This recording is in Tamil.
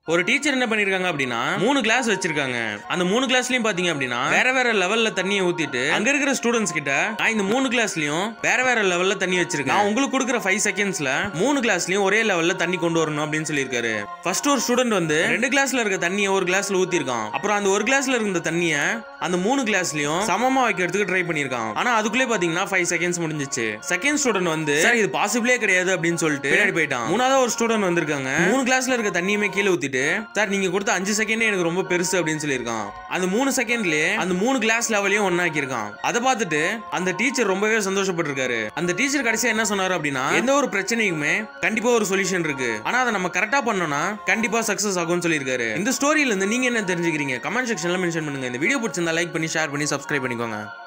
ஒரு டீச்சர் என்ன பண்ணிருக்காங்க அப்படின்னா மூணு கிளாஸ் வச்சிருக்காங்க அந்த மூணு கிளாஸ்லயும் பாத்தீங்க அப்படின்னா வேற வேற லெவல்ல தண்ணியை ஊத்திட்டு அங்க இருக்கிற ஸ்டூடெண்ட்ஸ் கிட்ட நான் இந்த மூணு கிளாஸ்லயும் வேற வேற லெவல்ல தண்ணி வச்சிருக்கேன் நான் உங்களுக்கு கொடுக்குற ஃபைவ் செகண்ட்ஸ்ல மூணு கிளாஸ்லயும் ஒரே லெவல்ல தண்ணி கொண்டு வரணும் அப்படின்னு சொல்லியிருக்காரு ஃபர்ஸ்ட் ஒரு ஸ்டூடெண்ட் வந்து ரெண்டு கிளாஸ்ல இருக்க தண்ணியை ஒரு கிளாஸ்ல ஊத்திருக்கான் அப்புறம் அந்த ஒரு கிளாஸ்ல இருந்த தண்ணியை அந்த மூணு கிளாஸ்லயும் சமமா வைக்கிறதுக்கு ட்ரை பண்ணிருக்கான் ஆனா அதுக்குள்ளே பாத்தீங்கன்னா ஃபைவ் செகண்ட்ஸ் முடிஞ்சிச்சு செகண்ட் ஸ்டூடெண்ட் வந்து சார் இது பாசிபிளே கிடையாது அப்படின்னு சொல்லிட்டு பின்னாடி போயிட்டான் மூணாவது ஒரு ஸ்டூடெண்ட் வந்திருக்காங்க மூணு கிளாஸ்ல இருக்க தண்ணியுமே கீழே ஊத்திட்டு சார் நீங்க கொடுத்த அஞ்சு செகண்டே எனக்கு ரொம்ப பெருசு அப்படின்னு சொல்லியிருக்கான் அந்த மூணு செகண்ட்லயே அந்த மூணு கிளாஸ் லெவலையும் ஒன்னாக்கியிருக்கான் அதை பார்த்துட்டு அந்த டீச்சர் ரொம்பவே சந்தோஷப்பட்டிருக்காரு அந்த டீச்சர் கடைசியா என்ன சொன்னாரு அப்படின்னா எந்த ஒரு பிரச்சனைக்குமே கண்டிப்பா ஒரு சொல்யூஷன் இருக்கு ஆனா அதை நம்ம கரெக்டா பண்ணோம்னா கண்டிப்பா சக்சஸ் ஆகும்னு சொல்லியிருக்காரு இந்த ஸ்டோரியில இருந்து நீங்க என்ன தெரிஞ்சுக்கிறீங்க கமெண்ட் செக்ஷன்ல மென்ஷன் பண்ணுங்க இந்த வீடியோ பிடிச்சிருந்தா லைக் பண்ணி ஷேர் பண்ணி சப்ஸ்கிரைப் பண்ணிக்கோங்க